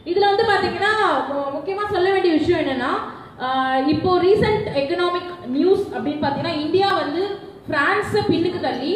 இதுல வந்து பாத்தீங்கன்னா மு- முக்கியமா சொல்ல வேண்டிய விஷயம் என்னன்னா ஆஹ் இப்போ ரீசன்ட் எக்கனாமிக் நியூஸ் அப்படின்னு பாத்தீங்கன்னா இந்தியா வந்து பிரான்ஸை பின்னுக்கு தள்ளி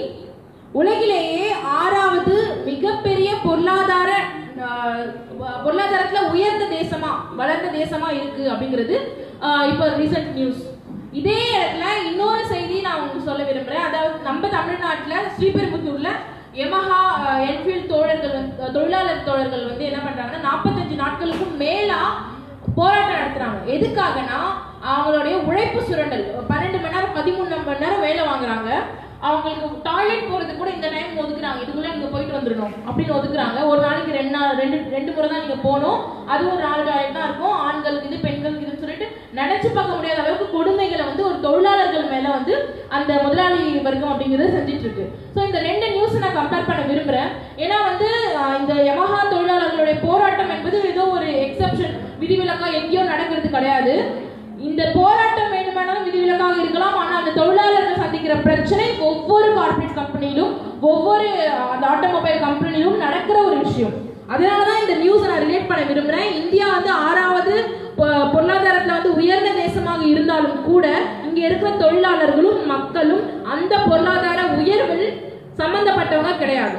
உலகிலேயே ஆறாவது மிகப்பெரிய பொருளாதார ஆஹ், வ- பொருளாதாரத்துல உயர்ந்த தேசமா வளர்ந்த தேசமா இருக்கு அப்படிங்கிறது ஆஹ், இப்போ ரீசன்ட் நியூஸ் இதே இடத்துல இன்னொரு செய்தி நான் உங்களுக்கு சொல்ல விரும்புறேன் அதாவது நம்ம தமிழ்நாட்டுல ஸ்ரீபெரும்புத்தூர்ல எமஹா என்ஃபீல்ட் தோழர்கள் வந்து தொழிலாளர் தோழர்கள் வந்து என்ன பண்றாங்கன்னா நாற்பத்தஞ்சு நாட்களுக்கும் மேலா போராட்டம் நடத்துறாங்க எதுக்காகனா அவங்களுடைய உழைப்பு சுரண்டல் பன்னெண்டு மணி நேரம் பதிமூணு மணி நேரம் வேலை வாங்குறாங்க அவங்களுக்கு டாய்லெட் போறதுக்கு கூட இந்த டைம் ஒதுக்குறாங்க இதுக்குள்ள நீங்க போயிட்டு வந்துடணும் அப்படின்னு ஒதுக்குறாங்க ஒரு நாளைக்கு ரெண்டு நாள் ரெண்டு ரெண்டு முறை தான் நீங்க போகணும் அதுவும் ஒரு நாலு டாய்லெட் தான் இருக்கும் ஆண்களுக்கு இது பெண்களுக்கு இதுன்னு சொல்லிட்டு நினைச்சு பார்க்க முடியாத அளவுக்கு கொடுமைகளை வந்து ஒரு தொழிலாளர்கள் மேல வந்து அந்த முதலாளி வர்க்கம் அப்படிங்கறத செஞ்சுட்டு இருக்கு ஸோ இந்த ரெண்டு நியூஸ் நான் கம்பேர் பண்ண விரும்புறேன் ஏன்னா வந்து ஆஹ், இந்த யமஹா தொழிலாளர்களுடைய போராட்டம் என்பது ஏதோ ஒரு எக்ஸப்ஷன் விதிவிலக்கா எங்கேயோ நடக்கிறது கிடையாது இந்த போராட்டம் வேண்டுமானாலும் விதிவிலக்காக இருக்கலாம் ஆனா அந்த தொழிலாளர்கள் சந்திக்கிற பிரச்சனை ஒவ்வொரு கார்ப்பரேட் கம்பெனியிலும் ஒவ்வொரு அஹ், அந்த ஆட்டோமொபைல் கம்பெனிலும் நடக்கிற ஒரு விஷயம் அதனாலதான் இந்த நியூஸ் நான் ரிலேட் பண்ண விரும்புறேன் இந்தியா வந்து ஆறாவது பொ- பொருளாதாரத்துல வந்து உயர்ந்த தேசமாக இருந்தாலும் கூட இங்க இருக்கிற தொழிலாளர்களும் மக்களும் அந்த பொருளாதார உயர்வில் சம்பந்தப்பட்டவங்க கிடையாது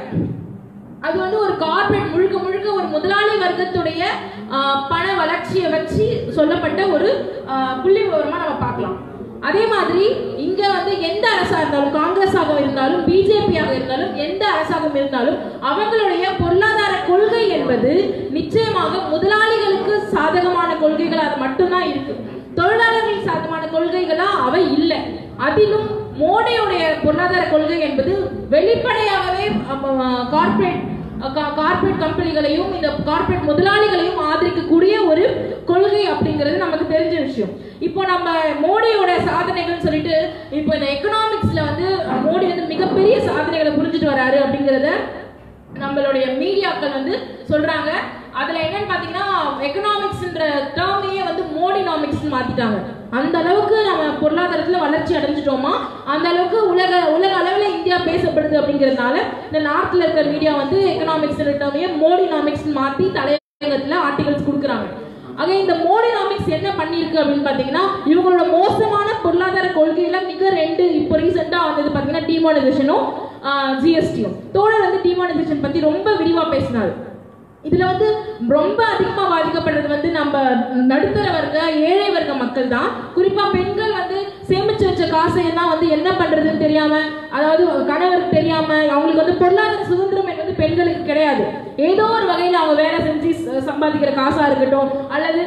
அது வந்து ஒரு கார்ப்பரேட் முழுக்க முழுக்க ஒரு முதலாளி வர்க்கத்துடைய ஆஹ், பண வளர்ச்சியை வச்சு சொல்லப்பட்ட ஒரு ஆஹ், புள்ளி விவரமா நம்ம பார்க்கலாம் அதே மாதிரி இங்க வந்து எந்த அரசா இருந்தாலும் காங்கிரஸாக இருந்தாலும் பிஜேபியாக இருந்தாலும் எந்த அரசாங்கம் இருந்தாலும் அவங்களுடைய பொருளாதார கொள்கை என்பது நிச்சயமாக முதலாளிகளுக்கு சாதகமான கொள்கைகள் அது மட்டும்தான் இருக்கு தொழிலாளர்கள் சாதகமான கொள்கைகளா அவை இல்லை அதிலும் மோடியுடைய பொருளாதார கொள்கை என்பது வெளிப்படையாகவே கார்ப்பரேட் கார்ப்பரேட் கம்பெனிகளையும் இந்த கார்ப்பரேட் முதலாளிகளையும் ஆதரிக்கக்கூடிய ஒரு கொள்கை அப்படிங்கிறது நமக்கு தெரிஞ்ச விஷயம் இப்போ நம்ம மோடியோட சாதனைகள் சொல்லிட்டு இப்போ இந்த எக்கனாமிக்ஸ்ல வந்து அஹ், மோடி வந்து மிகப்பெரிய சாதனைகளை புரிஞ்சுட்டு வராரு அப்படிங்கிறத நம்மளுடைய மீடியாக்கள் வந்து சொல்றாங்க அதுல என்னன்னு பாத்தீங்கன்னா எக்கனாமிக்ஸ்ன்ற டேர்மையே வந்து மோடினாமிக்ஸ் மாத்திட்டாங்க அந்த அளவுக்கு நம்ம பொருளாதாரத்துல வளர்ச்சி அடைஞ்சிட்டோமா அந்த அளவுக்கு உலக உலக அளவுல இந்தியா பேசப்படுது அப்படிங்கறதுனால இந்த நார்த்ல இருக்கிற மீடியா வந்து எக்கனாமிக்ஸ் டேர்மையே மோடினாமிக்ஸ் மாத்தி தலையங்கத்துல ஆர்டிகல்ஸ் கொடுக்குறாங்க ஆக இந்த மோடினாமிக்ஸ் என்ன பண்ணிருக்கு அப்படின்னு பாத்தீங்கன்னா இவங்களோட மோசமான பொருளாதார கொள்கையில மிக ரெண்டு இப்போ ரீசெண்டா வந்தது பாத்தீங்கன்னா டிமானிசேஷனும் ஜிஎஸ்டியும் தோழர் வந்து டிமானிசேஷன் பத்தி ரொம்ப விரிவா பேசினாரு இதுல வந்து ரொம்ப அதிகமா பாதிக்கப்படுறது வந்து நம்ம நடுத்தர வர்க்க ஏழை வர்க்க மக்கள் தான் குறிப்பா பெண்கள் வந்து சேமிச்சு வச்ச காசை எல்லாம் வந்து என்ன பண்றதுன்னு தெரியாம அதாவது கணவருக்கு தெரியாம அவங்களுக்கு வந்து பொருளாதார சுதந்திரம் என்பது பெண்களுக்கு கிடையாது ஏதோ ஒரு வகையில அவங்க வேலை செஞ்சு ச- சம்பாதிக்கிற காசா இருக்கட்டும் அல்லது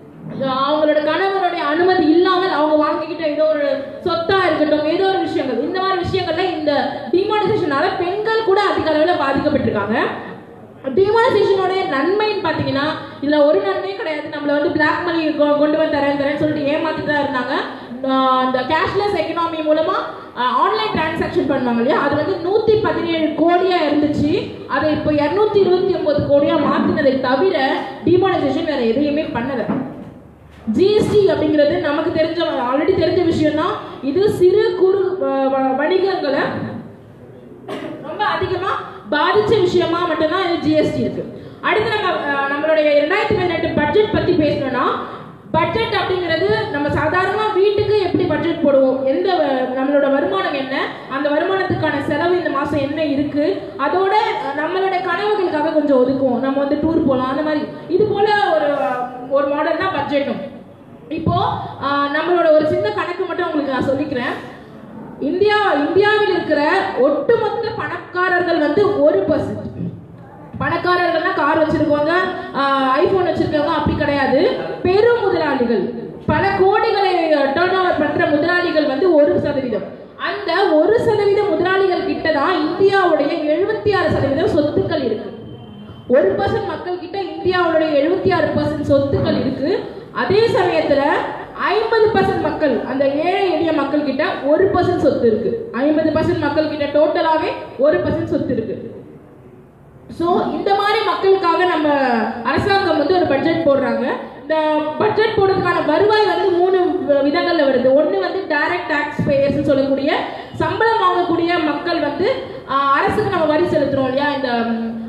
அவங்களோட கணவருடைய அனுமதி இல்லாமல் அவங்க வாங்கிக்கிட்ட ஏதோ ஒரு சொத்தா இருக்கட்டும் ஏதோ ஒரு விஷயங்கள் இந்த மாதிரி விஷயங்கள்ல இந்த டிமானிசேஷனால பெண்கள் கூட அதிக அளவில் பாதிக்கப்பட்டிருக்காங்க டிமானிசேஷனோடைய நன்மைன்னு பார்த்தீங்கன்னா இதுல ஒரு நன்மையும் கிடையாது நம்மள வந்து பிளாக் மணி கொண்டு வந்து தரேன் தரேன்னு சொல்லிட்டு ஏமாத்திட்டு தான் இருந்தாங்க ஆஹ் இந்த கேஷ்லெஸ் எக்கனாமி மூலமா ஆன்லைன் டிரான்சாக்ஷன் பண்ணுவாங்க இல்லையா அது வந்து நூத்தி பதினேழு கோடியா இருந்துச்சு அதை இப்போ இருநூத்தி இருபத்தி ஒன்பது கோடியா மாத்தினதை தவிர டிமானிசேஷன் வேற எதையுமே பண்ணல ஜிஎஸ்டி அப்படிங்கிறது நமக்கு தெரிஞ்ச ஆல்ரெடி தெரிஞ்ச விஷயம் தான் இது சிறு குறு வ- வ- வணிகங்களை ரொம்ப அதிகமா பாதிச்ச விஷயமா மட்டும்தான் இது ஜிஎஸ்டி இருக்கு அடுத்து நம்ம அஹ், நம்மளுடைய ரெண்டாயிரத்தி பதினெட்டு பட்ஜெட் பத்தி பேசணும்னா பட்ஜெட் அப்படிங்கிறது நம்ம சாதாரணமா வீட்டுக்கு எப்படி பட்ஜெட் போடுவோம் எந்த வ- நம்மளோட வருமானம் என்ன அந்த வருமானத்துக்கான செலவு இந்த மாசம் என்ன இருக்கு அதோட அஹ், நம்மளோட கனவுகளுக்காக கொஞ்சம் ஒதுக்குவோம் நம்ம வந்து டூர் போகலாம் அந்த மாதிரி இது போல ஒரு ஒரு மாடல் தான் பட்ஜெட்டும் இப்போ ஆஹ், நம்மளோட ஒரு சின்ன கணக்கு மட்டும் உங்களுக்கு நான் சொல்லிக்கிறேன் இந்தியா இந்தியாவில் இருக்கிற ஒட்டுமொத்த பணக்காரர்கள் வந்து ஒரு பர்சன்ட் பணக்காரர்கள்னா கார் வச்சிருக்கவங்க ஐபோன் வச்சிருக்கவங்க அப்படி கிடையாது பெரும் முதலாளிகள் பல கோடிகளை டேர்ன் ஓவர் பண்ற முதலாளிகள் வந்து ஒரு சதவீதம் அந்த ஒரு சதவீத முதலாளிகள் கிட்ட தான் இந்தியாவுடைய எழுபத்தி ஆறு சதவீதம் சொத்துக்கள் இருக்கு ஒரு பர்சன்ட் மக்கள் கிட்ட இந்தியாவுடைய எழுபத்தி ஆறு பர்சன்ட் சொத்துக்கள் இருக்கு அதே சமயத்துல ஐம்பது பர்சன்ட் மக்கள் அந்த ஏழை எளிய மக்கள் கிட்ட ஒரு பர்சன்ட் சொத்து இருக்கு ஐம்பது பர்சன்ட் மக்கள் கிட்ட டோட்டலாவே ஒரு பர்சன்ட் சொத்து இருக்கு ஸோ இந்த மாதிரி மக்களுக்காக நம்ம அரசாங்கம் வந்து ஒரு பட்ஜெட் போடுறாங்க இந்த பட்ஜெட் போடுறதுக்கான வருவாய் வந்து மூணு வ- விதங்கள்ல வருது ஒன்று வந்து டைரக்ட் டாக்ஸ் பேயர்ஸ் சொல்லக்கூடிய சம்பளம் வாங்கக்கூடிய மக்கள் வந்து ஆஹ், அரசுக்கு நம்ம வரி செலுத்துறோம் இல்லையா இந்த ம்,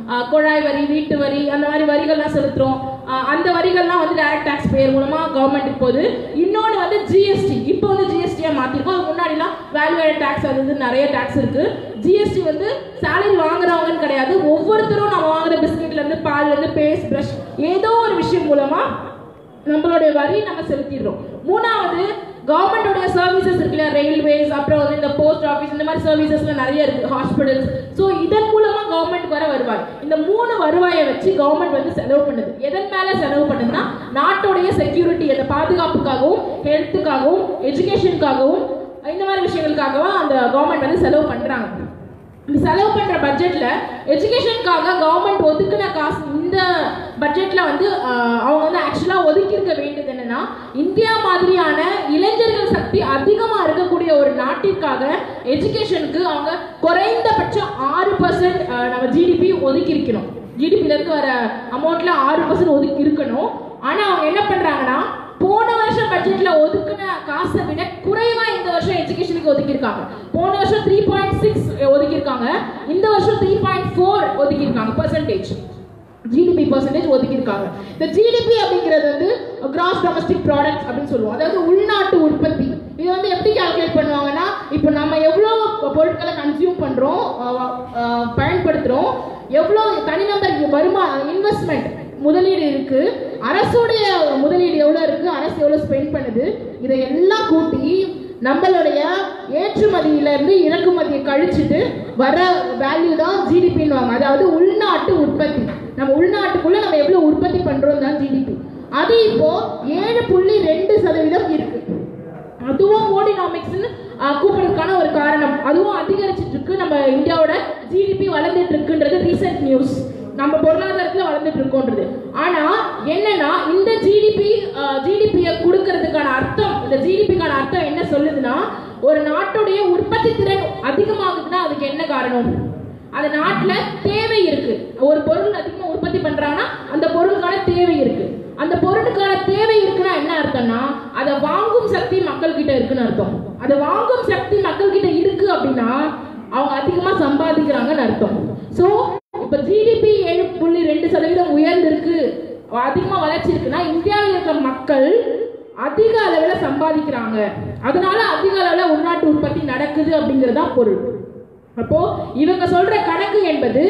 ஆஹ் குழாய் வரி வீட்டு வரி அந்த மாதிரி வரிகள்லாம் செலுத்துறோம் ஆஹ் அந்த வரிகள்லாம் வந்து டைரக்ட் டாக்ஸ் பேர் மூலமா கவர்மெண்ட்டுக்கு போகுது இன்னொன்று வந்து ஜிஎஸ்டி இப்போ வந்து ஜிஎஸ்டியாக மாற்றிருக்கோம் அதுக்கு முன்னாடிலாம் வேல்யூ ஆடட் டாக்ஸ் அது இது நிறைய டாக்ஸ் இருக்கு ஜிஎஸ்டி வந்து சேலரி வாங்குறவங்கன்னு கிடையாது ஒவ்வொருத்தரும் நம்ம வாங்குற பிஸ்கெட்ல இருந்து பால்ல இருந்து பேஸ்ட் ப்ரஷ் ஏதோ ஒரு விஷயம் மூலமா நம்மளுடைய வரி நம்ம செலுத்திடுறோம் மூணாவது கவர்மெண்டோடைய சர்வீசஸ் இருக்கு இல்லையா ரயில்வேஸ் அப்புறம் வந்து இந்த போஸ்ட் ஆஃபீஸ் இந்த மாதிரி சர்வீசஸ்ல நிறைய இருக்கு ஹாஸ்பிட்டல்ஸ் ஸோ இதன் மூலமா கவர்மெண்ட் வர வருவாய் இந்த மூணு வருவாயை வச்சு கவர்மெண்ட் வந்து செலவு பண்ணுது எதன் மேல செலவு பண்ணுதுன்னா நாட்டுடைய செக்யூரிட்டி அந்த பாதுகாப்புக்காகவும் ஹெல்த்துக்காகவும் எஜுகேஷனுக்காகவும் இந்த மாதிரி விஷயங்களுக்காகவும் அந்த கவர்மெண்ட் வந்து செலவு பண்றாங்க இந்த செலவு பண்ற பட்ஜெட்ல எஜுகேஷனுக்காக கவர்மெண்ட் ஒதுக்குன காசு இந்த பட்ஜெட்ல வந்து ஆஹ், அவங்க வந்து ஆக்சுவலா ஒதுக்கி இருக்க வேண்டியது என்னன்னா இந்தியா மாதிரியான இளைஞர்கள் சக்தி அதிகமா இருக்கக்கூடிய ஒரு நாட்டிற்காக எஜுகேஷனுக்கு அவங்க குறைந்தபட்சம் ஆறு பர்சன்ட் நம்ம ஜிடிபி ஒதுக்கி இருக்கணும் ஜிடிபில இருந்து வர அமௌண்ட்ல ஆறு பர்சன்ட் ஒதுக்கி இருக்கணும் ஆனா அவங்க என்ன பண்றாங்கன்னா போன வருஷம் பட்ஜெட்ல ஒதுக்குன காசை விட குறைவா இந்த வருஷம் எஜுகேஷனுக்கு ஒதுக்கியிருக்காங்க போன வருஷம் த்ரீ பாயிண்ட் சிக்ஸ் ஒதுக்கியிருக்காங்க இந்த வருஷம் த்ரீ பாயிண்ட் ஃபோர் ஒதுக்கியிருக்காங்க பர்சன்டேஜ் ஜிடிபி பர்சன்டேஜ் ஒதுக்கியிருக்காங்க இந்த ஜிடிபி அப்படிங்கிறது வந்து கிராஸ் டொமஸ்டிக் ப்ராடக்ட் அப்படின்னு சொல்லுவோம் அதாவது உள்நாட்டு உற்பத்தி இது வந்து எப்படி கால்குலேட் பண்ணுவாங்கன்னா இப்போ நம்ம எவ்வளோ பொருட்களை கன்சியூம் பண்ணுறோம் பயன்படுத்துகிறோம் எவ்வளோ தனிநபர் வருமானம் இன்வெஸ்ட்மெண்ட் முதலீடு இருக்கு அரசுடைய முதலீடு எவ்வளோ இருக்கு அரசு எவ்வளோ ஸ்பெண்ட் பண்ணுது இதை எல்லாம் கூட்டி நம்மளுடைய ஏற்றுமதியில இருந்து இறக்குமதியை கழிச்சிட்டு வர வேல்யூ தான் ஜிடிபின்னு அதாவது உள்நாட்டு உற்பத்தி நம்ம உள்நாட்டுக்குள்ள நம்ம எவ்வளவு உற்பத்தி பண்றோம் தான் ஜிடிபி அது இப்போ ஏழு புள்ளி ரெண்டு சதவீதம் இருக்கு அதுவும் மோடினாமிக்ஸ்னு கூப்பிடுறதுக்கான ஒரு காரணம் அதுவும் அதிகரிச்சிட்டு இருக்கு நம்ம இந்தியாவோட ஜிடிபி வளர்ந்துட்டு இருக்குன்றது ரீசெண்ட் நியூஸ் நம்ம பொருளாதாரத்துல வளர்ந்துட்டு இருக்கோன்றது ஆனா என்னன்னா இந்த ஜிடிபி ஜிடிபியை கொடுக்கறதுக்கான அர்த்தம் இந்த ஜிடிபிக்கான அர்த்தம் என்ன சொல்லுதுன்னா ஒரு நாட்டுடைய உற்பத்தி திறன் அதிகமாகுதுன்னா அதுக்கு என்ன காரணம் அந்த நாட்டுல தேவை இருக்கு ஒரு பொருள் அதிகமா உற்பத்தி பண்றாங்கன்னா அந்த பொருளுக்கான தேவை இருக்கு அந்த பொருளுக்கான தேவை இருக்குன்னா என்ன அர்த்தம்னா அதை வாங்கும் சக்தி மக்கள் கிட்ட இருக்குன்னு அர்த்தம் அதை வாங்கும் சக்தி மக்கள் கிட்ட இருக்கு அப்படின்னா அவங்க அதிகமா சம்பாதிக்கிறாங்கன்னு அர்த்தம் சோ இப்ப ஜிடிபி ஏழு புள்ளி ரெண்டு சதவீதம் உயர்ந்திருக்கு அதிகமா வளர்ச்சி இருக்குன்னா இந்தியாவில் இருக்கிற மக்கள் அதிக அளவில் சம்பாதிக்கிறாங்க அதனால அதிக அளவில் உள்நாட்டு உற்பத்தி நடக்குது அப்படிங்கிறது தான் பொருள் அப்போ இவங்க சொல்ற கணக்கு என்பது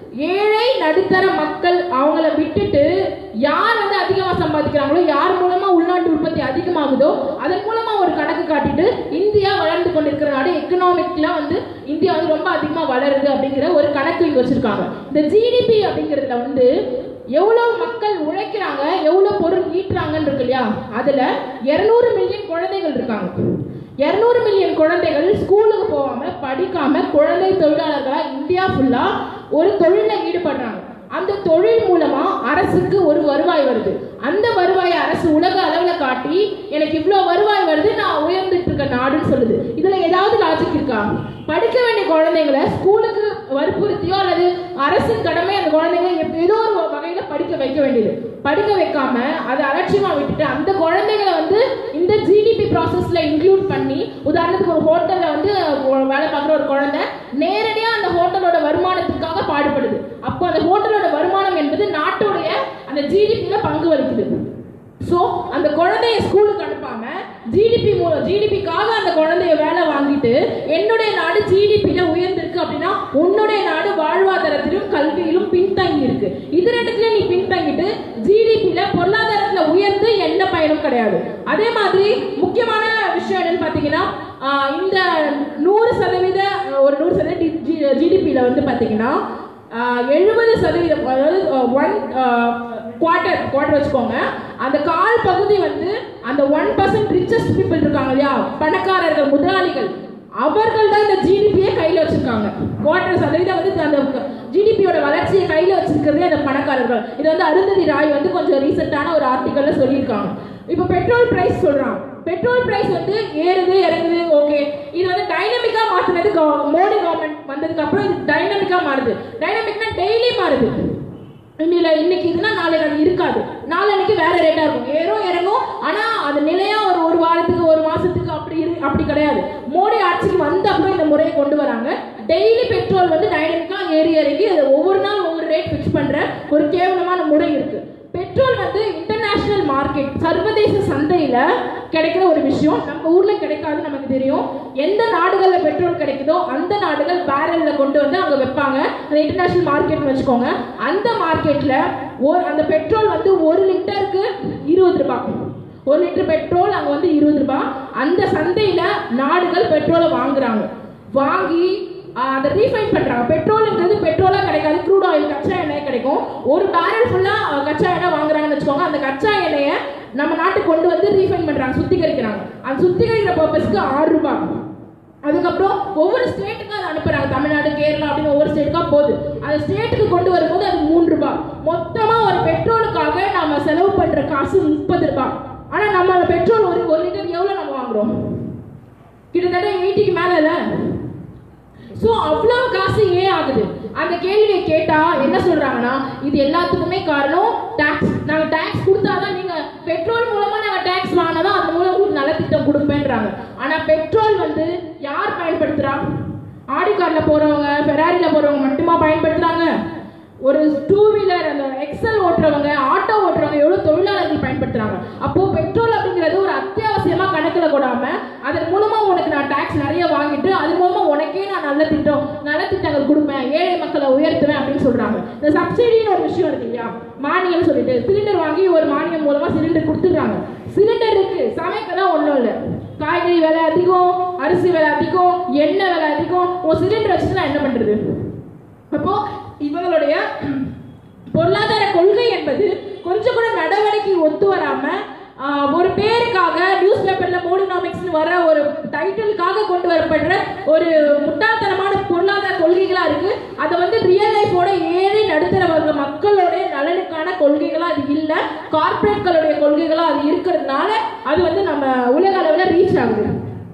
ஏழை நடுத்தர மக்கள் அவங்கள விட்டுட்டு யார் வந்து அதிகமா சம்பாதிக்கிறாங்களோ யார் மூலமா உள்நாட்டு உற்பத்தி அதிகமாகுதோ அதன் மூலமா ஒரு கணக்கு காட்டிட்டு இந்தியா வளர்ந்து கொண்டிருக்கிற நாடு எக்கனாமிக்ல வந்து இந்தியா வந்து ரொம்ப அதிகமா வளருது அப்படிங்கிற ஒரு கணக்கு இங்க வச்சிருக்காங்க இந்த ஜிடிபி அப்படிங்கிறதுல வந்து எவ்வளவு மக்கள் உழைக்கிறாங்க எவ்வளவு பொருள் ஈட்டுறாங்கன்னு இருக்கு இல்லையா அதுல 200 மில்லியன் குழந்தைகள் இருக்காங்க 200 மில்லியன் குழந்தைகள் ஸ்கூலுக்கு போகாம படிக்காம குழந்தை தொழிலாளர்களா இந்தியா ஃபுல்லா ஒரு தொழில ஈடுபடுறாங்க அந்த தொழில் மூலமா அரசுக்கு ஒரு வருவாய் வருது அந்த வருவாயை அரசு உலக அளவுல காட்டி எனக்கு இவ்வளவு வருவாய் வருது நான் உயர்ந்துட்டு இருக்க நாடுன்னு சொல்லுது இதுல ஏதாவது லாஜிக் இருக்கா படிக்க வேண்டிய குழந்தைங்களை ஸ்கூலுக்கு வற்புறுத்தியோ அல்லது அரசின் கடமை அந்த குழந்தைங்களை எப்- ஏதோ ஒரு வகையில படிக்க வைக்க வேண்டியது படிக்க வைக்காம அதை அலட்சியமா விட்டுட்டு அந்த குழந்தைகளை வந்து இந்த ஜிடிபி ப்ராசஸ்ல இன்க்ளூட் பண்ணி உதாரணத்துக்கு ஒரு ஹோட்டல்ல வந்து ஒரு வேலை பார்க்குற ஒரு குழந்தை நேரடியா அந்த ஹோட்டலோட வருமானத்துக்காக பாடுபடுது அப்போ அந்த ஹோட்டலோட வருமானம் என்பது நாட்டுடைய அந்த ஜிடிபியில பங்கு வகிக்குது ஸோ அந்த குழந்தைய ஸ்கூலுக்கு அனுப்பாம ஜிடிபி மூலம் ஜிடிபிக்காக அந்த குழந்தைய வேலை வாங்கிட்டு என்னுடைய நாடு ஜிடிபியில உயர்ந்திருக்கு அப்படின்னா உன்னுடைய நாடு வாழ்வாதாரத்திலும் கல்வியிலும் பின்தங்கி இருக்கு இது ரெண்டுத்துல நீ பின்தங்கிட்டு ஜிடிபியில பொருளாதாரத்துல உயர்ந்து எந்த பயனும் கிடையாது அதே மாதிரி முக்கியமான விஷயம் என்னன்னு பாத்தீங்கன்னா ஆஹ் இந்த நூறு சதவீத ஒரு நூறு சதவீத ஜிடிபியில வந்து பாத்தீங்கன்னா எழுபது சதவீதம் அதாவது ஒன் குவார்டர் குவார்டர் வச்சுக்கோங்க அந்த கால் பகுதி வந்து அந்த ஒன் பர்சன்ட் ரிச்சஸ்ட் பீப்புள் இருக்காங்க இல்லையா பணக்காரர்கள் முதலாளிகள் அவர்கள் தான் இந்த ஜிடிபியை கையில வச்சிருக்காங்க குவார்டர் சதவீதம் வந்து அந்த ஜிடிபியோட வளர்ச்சியை கையில வச்சிருக்கிறதே அந்த பணக்காரர்கள் இது வந்து அருந்ததி ராய் வந்து கொஞ்சம் ரீசெண்டான ஒரு ஆர்டிக்கல்ல சொல்லியிருக்காங்க இப்போ பெட்ரோல் பிரைஸ் சொல்றாங்க பெட்ரோல் பிரைஸ் வந்து ஏறுது இறங்குது ஓகே இது வந்து டைனமிக்கா மாத்தினது கவ- மோடி கவர்மெண்ட் வந்ததுக்கு அப்புறம் இது டைனமிக்கா மாறுது டைனமிக்னா டெய்லி மாறுது இன்னில இன்னைக்கு இதுனா நாளைக்கு அது இருக்காது நாளைக்கு வேற ரேட்டா இருக்கும் ஏறும் இறங்கும் ஆனா அது நிலையா ஒரு ஒரு வாரத்துக்கு ஒரு மாசத்துக்கு அப்படி இரு அப்படி கிடையாது மோடி ஆட்சிக்கு வந்த அப்புறம் இந்த முறையை கொண்டு வராங்க டெய்லி பெட்ரோல் வந்து டைனமிக்கா ஏறி இறங்கி அது ஒவ்வொரு நாள் ஒவ்வொரு ரேட் ஃபிக்ஸ் பண்ற ஒரு கேவலமான முறை இருக்கு பெட்ரோல் வந்து இன்டர்நேஷனல் மார்க்கெட் சர்வதேச சந்தையில கிடைக்கிற ஒரு விஷயம் நம்ம ஊர்ல கிடைக்காது நமக்கு தெரியும் எந்த நாடுகள்ல பெட்ரோல் கிடைக்குதோ அந்த நாடுகள் பேரல்ல கொண்டு வந்து அங்க வைப்பாங்க அந்த இன்டர்நேஷனல் மார்க்கெட்னு வச்சுக்கோங்க அந்த மார்க்கெட்ல ஒரு அந்த பெட்ரோல் வந்து ஒரு லிட்டருக்கு இருபது ரூபாய் ஒரு லிட்டர் பெட்ரோல் அங்க வந்து இருபது ரூபாய் அந்த சந்தையில நாடுகள் பெட்ரோலை வாங்குறாங்க வாங்கி ஆஹ், அதை ரீஃபைன் பண்றாங்க பெட்ரோல்ன்றது பெட்ரோலா கிடைக்காது க்ரூட் ஆயில் கச்சா எண்ணெய் கிடைக்கும் ஒரு பேரல் ஃபுல்லா கச்சா எண்ணெய் வாங்குறாங்கன்னு வச்சுக்கோங்க அந்த கச்சா எண்ணெயை நம்ம நாட்டுக்கு கொண்டு வந்து ரீஃபைன் பண்றாங்க சுத்திகரிக்கிறாங்க அந்த சுத்திகரிக்கிற பர்பஸ்க்கு ஆறு ரூபாய் அதுக்கப்புறம் ஒவ்வொரு ஸ்டேட்டுக்கும் அதை அனுப்புறாங்க தமிழ்நாடு கேரளா அப்படின்னு ஒவ்வொரு ஸ்டேட்டுக்கா போகுது அந்த ஸ்டேட்டுக்கு கொண்டு வரும்போது அது மூணு ரூபாய் மொத்தமா ஒரு பெட்ரோலுக்காக நாம செலவு பண்ற காசு முப்பது ரூபாய் ஆனா நம்ம பெட்ரோல் ஒரு ஒரு லிட்டர் எவ்வளவு நம்ம வாங்குறோம் கிட்டத்தட்ட எயிட்டிக்கு மேல இல்ல ஸோ அவ்வளோ காசு ஏன் ஆகுது அந்த கேள்வியை கேட்டா என்ன சொல்றாங்கன்னா இது எல்லாத்துக்குமே காரணம் டாக்ஸ் நாங்க டாக்ஸ் கொடுத்தாதான் நீங்க பெட்ரோல் மூலமா நாங்க டாக்ஸ் வாங்கினாதான் அது மூலம் உங்களுக்கு நலத்திட்டம் கொடுப்பேன்றாங்க ஆனா பெட்ரோல் வந்து யார் பயன்படுத்துறா ஆடி கார்ல போறவங்க ஃபெராரில போறவங்க மட்டுமா பயன்படுத்துறாங்க ஒரு டூ வீலர் அந்த எக்ஸல் ஓட்டுறவங்க ஆட்டோ ஓட்டுறவங்க எவ்வளவு தொழிலாளர்கள் பயன்படுத்துறாங்க அப்போ பெட்ரோல் அப்படிங்கிறது ஒரு அத்தியாவசியமா கணக்குல கொடாம அதன் மூலமா உனக்கு நான் டாக்ஸ் நிறைய வாங்கிட்டு அது மூலமா உனக்கே நான் நல்ல திட்டம் நல்ல திட்டங்கள் கொடுப்பேன் ஏழை மக்களை உயர்த்துவேன் அப்படின்னு சொல்றாங்க இந்த சப்சிடின்னு ஒரு விஷயம் இருக்கு இல்லையா மானியம் சொல்லிட்டு சிலிண்டர் வாங்கி ஒரு மானியம் மூலமா சிலிண்டர் கொடுத்துடுறாங்க சிலிண்டர் இருக்கு சமைக்க தான் ஒண்ணும் இல்லை காய்கறி விலை அதிகம் அரிசி விலை அதிகம் எண்ணெய் விலை அதிகம் உன் சிலிண்டர் வச்சுட்டு நான் என்ன பண்றது அப்போ இவங்களுடைய பொருளாதார கொள்கை என்பது கொஞ்சம் கூட நடவடிக்கை ஒத்து வராம ஆஹ், ஒரு பேருக்காக நியூஸ் பேப்பர்ல மோடினாமிக்ஸ் வர ஒரு டைட்டிலுக்காக கொண்டு வரப்படுற ஒரு முட்டாள்தனமான பொருளாதார கொள்கைகளா இருக்கு அதை வந்து ரியல் லைஃபோட ஏழை நடுத்தர வர்க்க மக்களோட நலனுக்கான கொள்கைகளா அது இல்ல கார்ப்பரேட்களுடைய கொள்கைகளா அது இருக்கிறதுனால அது வந்து நம்ம உலக அளவுல ரீச் ஆகுது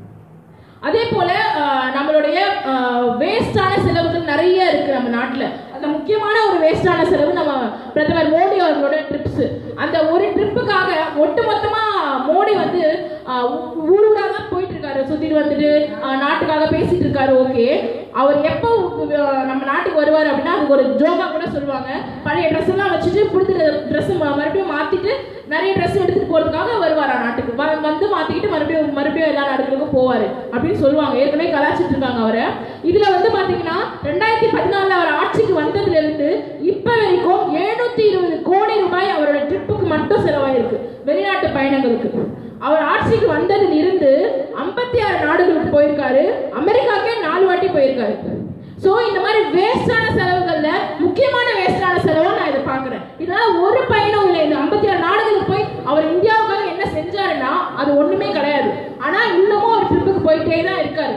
அதே போல ஆஹ், நம்மளுடைய வேஸ்டான செலவுகள் நிறைய இருக்கு நம்ம நாட்டுல அந்த முக்கியமான ஒரு வேஸ்டான செலவு நம்ம பிரதமர் மோடி அவர்களோட ட்ரிப்ஸ் அந்த ஒரு ட்ரிப்புக்காக ஒட்டுமொத்தமா மோடி வந்து ஆஹ், ஊ- ஊர் ஊரா தான் போயிட்டு இருக்காரு சுத்திட்டு வந்துட்டு ஆஹ், நாட்டுக்காக பேசிட்டு இருக்காரு ஓகே அவர் எப்போ ஆஹ், நம்ம நாட்டுக்கு வருவார் அப்படின்னா அதுக்கு ஒரு ஜோகா கூட சொல்லுவாங்க பழைய ட்ரெஸ் எல்லாம் வச்சுட்டு பிடிச்ச ட்ரெஸ் மறுபடியும் மாத்திட்டு நிறைய ட்ரெஸ் எடுத்துட்டு போறதுக்காக வருவாரா நாட்டுக்கு வ- வந்து மாத்திக்கிட்டு மறுபடியும் மறுபடியும் எல்லா நாடுகளுக்கும் போவாரு அப்படின்னு சொல்லுவாங்க ஏற்கனவே கலாச்சிட்டு இருக்காங்க அவரை இதுல வந்து பாத்தீங்கன்னா ரெண்டாயிரத்தி பதினாலுல அவர் ஆட்சிக்கு வந்ததுல இருந்து இப்ப வரைக்கும் எழுநூத்தி இருபது கோடி ரூபாய் அவரோட ட்ரிப்புக்கு மட்டும் செலவாயிருக்கு வெளிநாட்டு பயணங்களுக்கு அவர் ஆட்சிக்கு வந்ததில் இருந்து ஐம்பத்தி ஆறு நாடுகளுக்கு போயிருக்காரு அமெரிக்காக்கே நாலு வாட்டி போயிருக்காரு சோ இந்த மாதிரி வேஸ்டான செலவுகள்ல முக்கியமான வேஸ்டான செலவை நான் இதை பாக்குறேன் இதனால ஒரு பயனும் இல்லை இந்த ஐம்பத்தி ஆறு நாடுகளுக்கு போய் அவர் இந்தியாவுக்காக என்ன செஞ்சாருன்னா அது ஒண்ணுமே கிடையாது ஆனா இன்னமும் ஒரு ட்ரிப்புக்கு போயிட்டே தான் இருக்காரு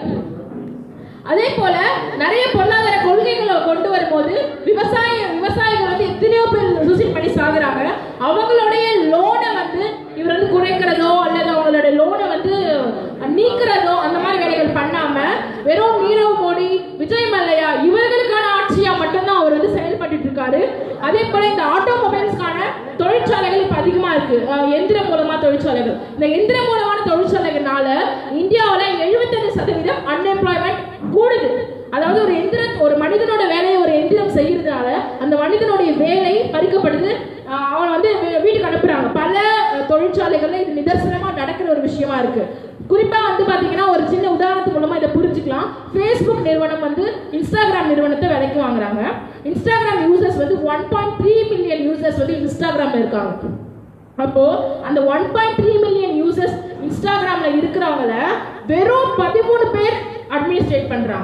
அதே போல நிறைய பொருளாதார கொள்கைகளை கொண்டு வரும்போது விவசாய விவசாயிகள் வந்து எத்தனையோ பேர் சூசைட் பண்ணி சாகுறாங்க அவங்களுடைய லோனை வந்து இவர் வந்து குறைக்கிறதோ அல்லது அவங்களுடைய லோனை வந்து நீக்கிறதோ அந்த மாதிரி வேலைகள் பண்ணாம வெறும் நீரவ் மோடி விஜய் மல்லையா இவர்களுக்கான ஆட்சியா மட்டும்தான் அவர் வந்து செயல்பட்டு இருக்காரு அதே போல இந்த ஆட்டோமொபைல்ஸ்க்கான தொழிற்சாலைகள் இப்ப அதிகமா இருக்கு அஹ் எந்திரம் மூலமா தொழிற்சாலைகள் இந்த எந்திரம் மூலமான தொழிற்சாலைகள்னால இந்தியாவுல 75% சதவீதம் அன்எம்ப்ளாய்மெண்ட் கூடுது அதாவது ஒரு எந்திர ஒரு மனிதனோட வேலையை ஒரு எந்திரம் செய்யறதுனால அந்த மனிதனுடைய வேலை பறிக்கப்படுது அஹ் அவன் வந்து வீ- வீட்டுக்கு அனுப்புறாங்க பல அஹ், தொழிற்சாலைகள்ல இது நிதர்சனமா நடக்கிற ஒரு விஷயமா இருக்கு குறிப்பா வந்து பாத்தீங்கன்னா ஒரு சின்ன உதாரணத்து மூலமா இதை புரிஞ்சுக்கலாம் ஃபேஸ்புக் நிறுவனம் வந்து இன்ஸ்டாகிராம் நிறுவனத்தை விலைக்கு வாங்குறாங்க இன்ஸ்டாகிராம் யூசர்ஸ் வந்து one point three million users வந்து இன்ஸ்டாகிராம்ல இருக்காங்க அப்போ அந்த one point three million users இன்ஸ்டாகிராம்ல இருக்கிறவங்கள வெறும் பதிமூணு பேர் அட்மினிஸ்ட்ரேட் பண்றாங்க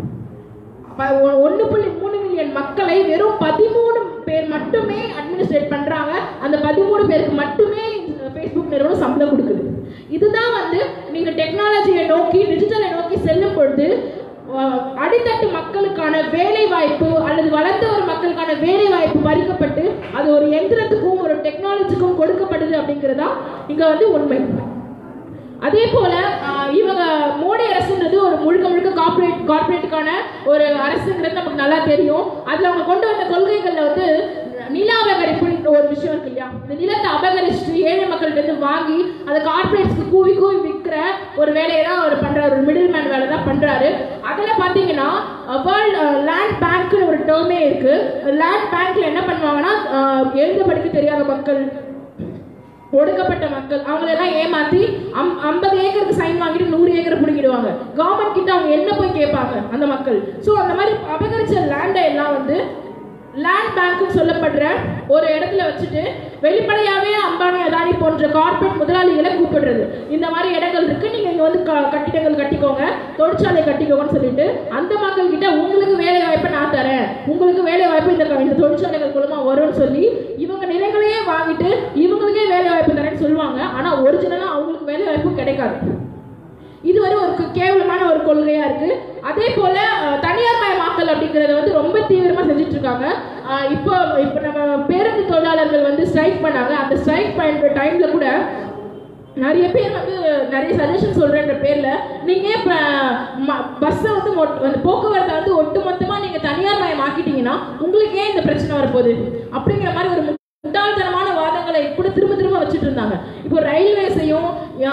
அப்ப ஒ- ஒண்ணு புள்ளி மூணு மில்லியன் மக்களை வெறும் பதிமூணு பேர் மட்டுமே அட்மினிஸ்ட்ரேட் பண்றாங்க அந்த பதிமூணு பேருக்கு மட்டுமே ஃபேஸ்புக் நிறுவனம் சம்பளம் கொடுக்குது இதுதான் வந்து நீங்க டெக்னாலஜியை நோக்கி டிஜிட்டலை நோக்கி செல்லும் பொழுது அஹ், அடித்தட்டு மக்களுக்கான வேலை வாய்ப்பு அல்லது வளர்ந்த ஒரு மக்களுக்கான வேலை வாய்ப்பு பறிக்கப்பட்டு அது ஒரு எந்திரத்துக்கும் ஒரு டெக்னாலஜிக்கும் கொடுக்கப்படுது அப்படிங்கிறதா இங்க வந்து உண்மை அதே போல ஆஹ், இவங்க மோடி அரசுன்றது ஒரு முழுக்க முழுக்க கார்ப்பரேட் கார்ப்பரேட்டுக்கான ஒரு அரசுங்கிறது நமக்கு நல்லா தெரியும் அதுல அவங்க கொண்டு வந்த கொள்கைகள்ல வந்து நில அபகரிப்புன்ற ஒரு விஷயம் இருக்கு இல்லையா இந்த நிலத்தை அபகரிச்சுட்டு ஏழை மக்கள்கிட்ட கிட்ட இருந்து வாங்கி அதை கார்பரேட்ஸ்க்கு கூவி கூவி விற்கிற ஒரு வேலையை தான் அவர் பண்றாரு ஒரு மிடில் மேன் வேலை தான் பண்றாரு அதில் பார்த்தீங்கன்னா வேர்ல்ட் லேண்ட் பேங்க்னு ஒரு டேர்மே இருக்கு லேண்ட் பேங்க்ல என்ன பண்ணுவாங்கன்னா அஹ், எழுத படிக்க தெரியாத மக்கள் ஒடுக்கப்பட்ட மக்கள் அவங்களெல்லாம் ஏமாத்தி அம் ஐம்பது ஏக்கருக்கு சைன் வாங்கிட்டு நூறு ஏக்கர் பிடிக்கிடுவாங்க கவர்மெண்ட் கிட்ட அவங்க என்ன போய் கேட்பாங்க அந்த மக்கள் ஸோ அந்த மாதிரி அபகரிச்ச லேண்டை எல்லாம் வந்து லேண்ட் பேங்க்னு சொல்லப்படுற ஒரு இடத்துல வச்சுட்டு வெளிப்படையாவே அம்பானி அதானி போன்ற கார்ப்பரேட் முதலாளிகளை கூப்பிடுறது இந்த மாதிரி இடங்கள் இருக்கு நீங்க இங்க வந்து க- கட்டிடங்கள் கட்டிக்கோங்க தொழிற்சாலை கட்டிக்கோங்கன்னு சொல்லிட்டு அந்த மக்கள் கிட்ட உங்களுக்கு வேலை வாய்ப்பை நான் தரேன் உங்களுக்கு வேலை வாய்ப்பு இந்த க- இந்த தொழிற்சாலைகள் மூலமா வரும்னு சொல்லி இவங்க நிலைகளையே வாங்கிட்டு இவங்களுக்கே வேலை வாய்ப்பு தரேன்னு சொல்லுவாங்க ஆனா ஒரிஜினலா அவங்களுக்கு வேலை வாய்ப்பு கிடைக்காது இது வரை ஒரு கு- கேவலமான ஒரு கொள்கையா இருக்கு அதே போல அஹ், தனியார் மயமாக்கல் அப்படிங்கறத வந்து ரொம்ப தீவிரமா செஞ்சுட்டு இருக்காங்க அஹ், இப்போ இப்போ நம்ம பேருந்து தொழிலாளர்கள் வந்து ஸ்ட்ரைக் பண்ணாங்க அந்த ஸ்ட்ரைக் பண்ற டைம்ல கூட நிறைய பேர் வந்து நிறைய சஜஷன் சொல்றேன்ற பேர்ல நீங்க இப்ப பஸ்ஸை வந்து மொட்- அந்த போக்குவரத்தை வந்து ஒட்டு மொத்தமா நீங்க தனியார் மயம் ஆக்கிட்டீங்கன்னா உங்களுக்கு ஏன் இந்த பிரச்சனை வரப்போகுது அப்படிங்கிற மாதிரி ஒரு முட்டாள்தனமான வாதங்களை கூட திரும்ப திரும்ப வச்சுட்டு இருந்தாங்க இப்போ ரயில்வேஸையும்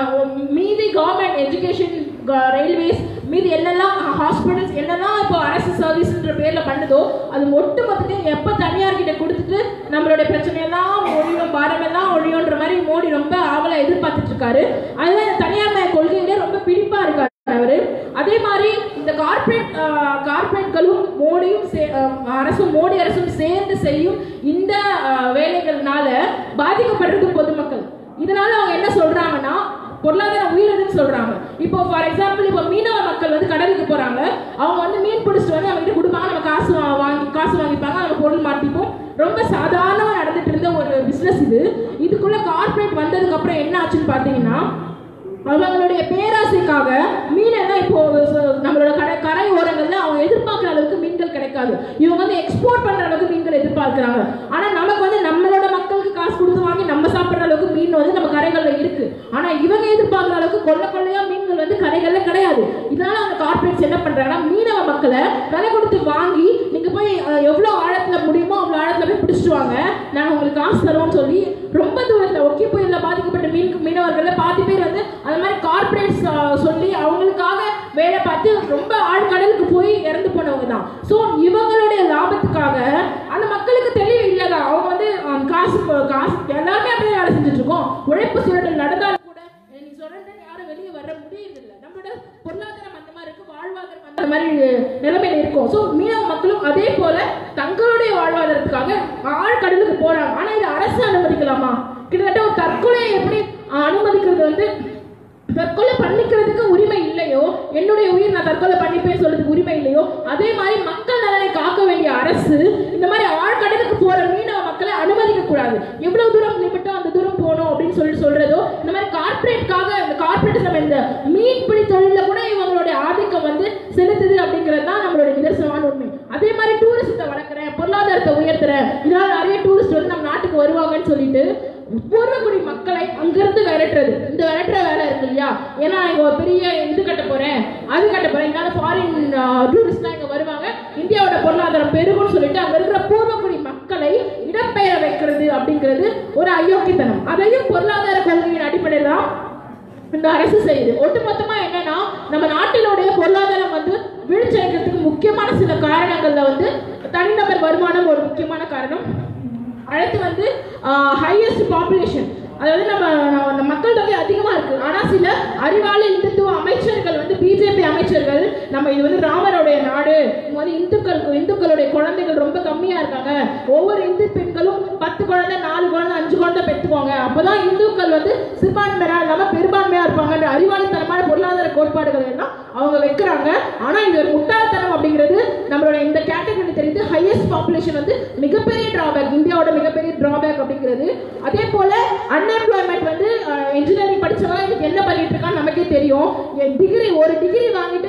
மீதி கவர்மெண்ட் எஜுகேஷன் ரயில்வேஸ் மீதி என்னெல்லாம் ஹாஸ்பிட்டல்ஸ் என்னெல்லாம் இப்போ அரசு சர்வீஸ்ன்ற பேர்ல பண்ணுதோ அது ஒட்டு மொத்தத்தையும் எப்போ தனியார் கிட்ட கொடுத்துட்டு நம்மளுடைய பிரச்சனையெல்லாம் ஒழியும் பாரமெல்லாம் ஒழியுன்ற மாதிரி மோடி ரொம்ப ஆவலை எதிர்பார்த்துட்டு இருக்காரு அதுதான் இந்த தனியார் மய கொள்கையிலே ரொம்ப பிடிப்பா இருக்காரு அவரு அதே மாதிரி இந்த கார்ப்பரேட் கார்ப்பரேட்களும் மோடியும் சே- அஹ், அரசும் மோடி அரசும் சேர்ந்து செய்யும் இந்த அஹ், வேலைகள்னால பாதிக்கப்படுறது பொதுமக்கள் இதனால அவங்க என்ன சொல்றாங்கன்னா பொருளாதார உயிரிழந்துன்னு சொல்றாங்க இப்போ ஃபார் எக்ஸாம்பிள் இப்போ மீனவ மக்கள் வந்து கடலுக்கு போறாங்க அவங்க வந்து மீன் பிடிச்சிட்டு வந்து அவங்க கிட்ட கொடுப்பாங்க நம்ம காசு வா- வாங்கி காசு வாங்கிப்பாங்க நம்ம பொருள் மாட்டிப்போம் ரொம்ப சாதாரணமா நடந்துட்டு இருந்த ஒரு பிசினஸ் இது இதுக்குள்ள கார்ப்பரேட் வந்ததுக்கு அப்புறம் என்ன ஆச்சுன்னு பாத்தீங்கன்னா அவங்களுடைய பேராசைக்காக மீனெல்லாம் இப்போ ச- நம்மளோட கடை கரை ஓரங்கள்ல அவங்க எதிர்பார்க்குற அளவுக்கு மீன்கள் கிடைக்காது இவங்க வந்து எக்ஸ்போர்ட் பண்ற அளவுக்கு மீன்கள் எதிர்பார்க்குறாங்க ஆனா நமக்கு வந்து நம்மளோட மக்களுக்கு காசு கொடுத்து வாங்கி நம்ம சாப்பிடுற அளவுக்கு மீன் வந்து நம்ம கரைகள்ல இருக்கு ஆனா இவங்க எதிர்பார்க்குற அளவுக்கு கொள்ள கொள்ளையா மீன்கள் வந்து கரைகள்ல கிடையாது இதனால அந்த கார்ப்பரேட்ஸ் என்ன பண்றாங்கன்னா மீனவ மக்களை விலை கொடுத்து வாங்கி நீங்க போய் அஹ், எவ்வளவு ஆழத்துல முடியுமோ அவ்வளவு ஆழத்துல போய் பிடிச்சிட்டு வாங்க நாங்க உங்களுக்கு காசு தருவோம்னு சொல்லி ரொம்ப தூரத்துல ஒக்கி புயல்ல பாதிக்கப்பட்ட மீன் மீனவர்கள்ல பாதி பேர் வந்து அந்த மாதிரி கார்ப்பரேட்ஸ் சொல்லி அவங்களுக்காக வேலை பார்த்து ரொம்ப ஆழ்கடலுக்கு போய் இறந்து போனவங்க தான் ஸோ இவங்களுடைய லாபத்துக்காக அந்த மக்களுக்கு தெளிவு இல்லதான் அவங்க வந்து ஆம், காசு காசு எல்லாருமே அப்படியே வேலை செஞ்சுட்டு இருக்கோம் உழைப்பு சுரண்டல் நடந்தாலும் கூட நீ சுரண்டல் யாரும் வெளியே வர முடியறதில்ல நம்மளோட பொருளாதாரம் அந்த மாதிரி இருக்கு வாழ்வாதாரம் அந்த மாதிரி நிலைமையில இருக்கும் ஸோ மீனவ மக்களும் அதே போல தங்களுடைய வாழ்வாதாரத்துக்காக ஆழ்கடலுக்கு போறாங்க ஆனா இது அரசு அனுமதிக்கலாமா கிட்டத்தட்ட ஒரு தற்கொலையை எப்படி அஹ், அனுமதிக்கிறது வந்து தற்கொலை பண்ணிக்கிறதுக்கு உரிமை இல்லையோ என்னுடைய உயிர் நான் தற்கொலை பண்ணிப்பேன் சொல்றதுக்கு உரிமை இல்லையோ அதே மாதிரி மக்கள் நலனை காக்க வேண்டிய அரசு இந்த மாதிரி ஆழ்கடலுக்கு போற மீனவ மக்களை அனுமதிக்க கூடாது எவ்வளவு தூரம் லிமிட்டோ அந்த தூரம் போகணும் அப்படின்னு சொல்லி சொல்றதோ இந்த மாதிரி கார்ப்பரேட்காக இந்த கார்ப்பரேட் நம்ம இந்த மீன்பிடி தொழில கூட இவங்களுடைய ஆதிக்கம் வந்து செலுத்துது அப்படிங்கிறது தான் நம்மளோட நிதர்சனமான உண்மை அதே மாதிரி டூரிசத்தை வளர்க்குறேன் பொருளாதாரத்தை உயர்த்துறேன் இதனால நிறைய டூரிஸ்ட் வந்து நம்ம நாட்டுக்கு வருவாங்கன்னு சொல்லிட்டு பூர்வக்குடி மக்களை அங்கிருந்து விரட்டுறது இந்த விரட்டுற வேலை இருக்கு இல்லையா ஏன்னா இங்க ஒரு பெரிய இது கட்ட போறேன் அது கட்ட போறேன் இதனால ஃபாரின் டூரிஸ்ட்லாம் இங்க வருவாங்க இந்தியாவோட பொருளாதாரம் பெருகும்னு சொல்லிட்டு அங்க இருக்கிற பூர்வக்குடி மக்களை இடம்பெயர வைக்கிறது அப்படிங்கிறது ஒரு அயோக்கியத்தனம் அதையும் பொருளாதார கொள்கையின் அடிப்படையில் தான் இந்த அரசு செய்யுது ஒட்டுமொத்தமா என்னன்னா நம்ம நாட்டினுடைய பொருளாதாரம் வந்து வீழ்ச்சியடைக்கிறதுக்கு முக்கியமான சில காரணங்கள்ல வந்து தனிநபர் வருமானம் ஒரு முக்கியமான காரணம் அடுத்து வந்து ஹையஸ்ட் பாப்புலேஷன் அதாவது நம்ம நம்ம மக்கள் தொகை அதிகமா இருக்கு ஆனா சில அறிவாளி இந்துத்துவ அமைச்சர்கள் வந்து பிஜேபி அமைச்சர்கள் நம்ம இது வந்து ராமருடைய நாடு இங்க வந்து இந்துக்கள் இந்துக்களுடைய குழந்தைகள் ரொம்ப கம்மியா இருக்காங்க ஒவ்வொரு இந்து பெண்களும் பத்து குழந்தை நாலு குழந்தை அஞ்சு குழந்தை பெற்றுக்கோங்க அப்பதான் இந்துக்கள் வந்து சிறுபான்மையா இல்லாம பெரும்பான்மையா இருப்பாங்கன்ற அறிவாளித்தனமான பொருளாதார கோட்பாடுகள் எல்லாம் அவங்க வைக்கிறாங்க ஆனா இது ஒரு முட்டாள்தனம் அப்படிங்கிறது நம்மளோட இந்த கேட்டகரி தெரியுது ஹையஸ்ட் பாப்புலேஷன் வந்து மிகப்பெரிய டிராபேக் இந்தியாவோட மிகப்பெரிய டிராபேக் அப்படிங்கிறது அதே போல அன்எம்ப்ளாய்மெண்ட் வந்து இன்ஜினியரிங் படிச்சவங்க இன்னைக்கு என்ன பண்ணிட்டு இருக்கான்னு நமக்கே தெரியும் டிகிரி ஒரு டிகிரி வாங்கிட்டு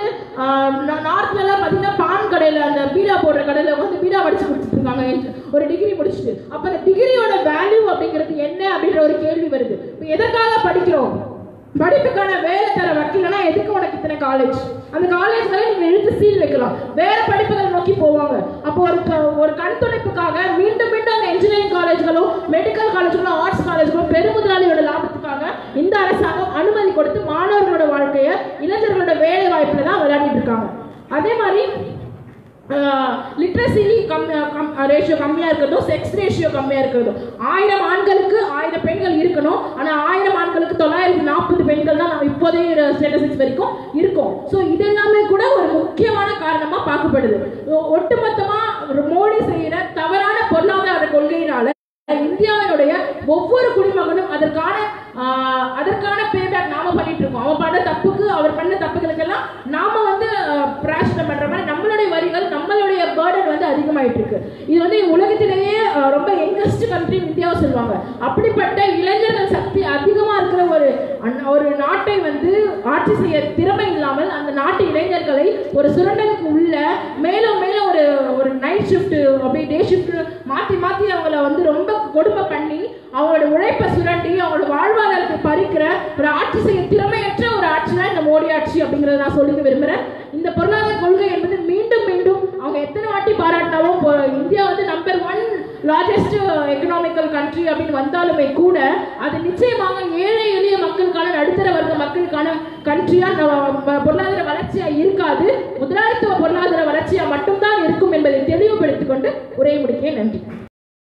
நார்த்ல எல்லாம் பாத்தீங்கன்னா பான் கடையில அந்த பீடா போடுற கடையில வந்து பீடா படிச்சு கொடுத்துட்டு இருக்காங்க ஒரு டிகிரி முடிச்சுட்டு அப்ப அந்த டிகிரியோட வேல்யூ அப்படிங்கிறது என்ன அப்படின்ற ஒரு கேள்வி வருது இப்ப எதற்காக படிக்கிறோம் படிப்புக்கான வேலை தர வைக்கலன்னா எதுக்கு உனக்கு இத்தனை காலேஜ் அந்த காலேஜ்ல நீங்க இழுத்து சீல் வைக்கலாம் வேற படிப்புகள் நோக்கி போவாங்க அப்போ ஒரு க- ஒரு கண் துடைப்புக்காக மீண்டும் மீண்டும் அந்த இன்ஜினியரிங் காலேஜ்களும் மெடிக்கல் காலேஜ்களும் ஆர்ட்ஸ் காலேஜ்களும் பெருமுதலாளியோட லாபத்துக்காக வாழ்க்கைய இளைஞர்களோட வேலை வாய்ப்புல தான் விளையாடிட்டு இருக்காங்க அதே மாதிரி லிட்ரஸி கம் கம் ரேஷியோ கம்மியாக இருக்கிறதும் செக்ஸ் ரேஷியோ கம்மியாக இருக்கிறதும் ஆயிரம் ஆண்களுக்கு ஆயிரம் பெண்கள் இருக்கணும் ஆனால் ஆயிரம் ஆண்களுக்கு தொள்ளாயிரத்தி நாற்பது பெண்கள் தான் நம்ம இப்போதைய ஸ்டேட்டஸிக்ஸ் வரைக்கும் இருக்கும் ஸோ இதெல்லாமே கூட ஒரு முக்கியமான காரணமாக பார்க்கப்படுது ஒ- ஒட்டுமொத்தமா ஒரு மோடி செய்கிற தவறான பொருளாதார கொள்கையினால இந்தியாவினுடைய ஒவ்வொரு குடிமகனும் அதற்கான ஆஹ், அதற்கான பேபேக் நாம பண்ணிட்டு இருக்கோம் அவன் பண்ண தப்புக்கு அவர் பண்ண தப்புகளுக்கெல்லாம் நாம வந்து பிராஷனம் பண்ற மாதிரி நம்மளுடைய வரிகள் நம்மளுடைய பேர்டன் வந்து அதிகமாயிட்டு இருக்கு இது வந்து உலகத்திலேயே ஆஹ், ரொம்ப யங்கஸ்ட் கண்ட்ரி இந்தியாவை சொல்லுவாங்க அப்படிப்பட்ட இளைஞர்கள் சக்தி அதிகமா இருக்கிற ஒரு அந்- ஒரு நாட்டை வந்து ஆட்சி செய்ய திறமை இல்லாமல் அந்த நாட்டு இளைஞர்களை ஒரு சுரண்டலுக்கு உள்ள மேலும் மேலும் ஒரு ஒரு நைட் ஷிஃப்ட் அப்படியே டே ஷிஃப்ட் மாத்தி மாத்தி அவங்கள வந்து ரொம்ப கொடுமை பண்ணி அவங்களோட உழைப்பை சுரண்டி அவங்களோட வாழ்வாதாரத்தை பறிக்கிற ஒரு ஆட்சி செய்ய திறமையற்ற ஒரு ஆட்சி தான் இந்த மோடி ஆட்சி அப்படிங்கறத நான் சொல்லிக்க விரும்புறேன் இந்த பொருளாதார கொள்கை என்பது மீண்டும் மீண்டும் அவங்க எத்தனை வாட்டி பாராட்டினாலும் இப்போ இந்தியா வந்து number one largest economical country அப்படின்னு வந்தாலுமே கூட அது நிச்சயமாக ஏழை எளிய மக்களுக்கான நடுத்தர வர்க்க மக்களுக்கான கண்ட்ரியா பொருளாதார வளர்ச்சியா இருக்காது முதலாளித்துவ பொருளாதார வளர்ச்சியா மட்டும்தான் இருக்கும் என்பதை தெளிவுபடுத்திக் கொண்டு உரையை முடிக்கிறேன் நன்றி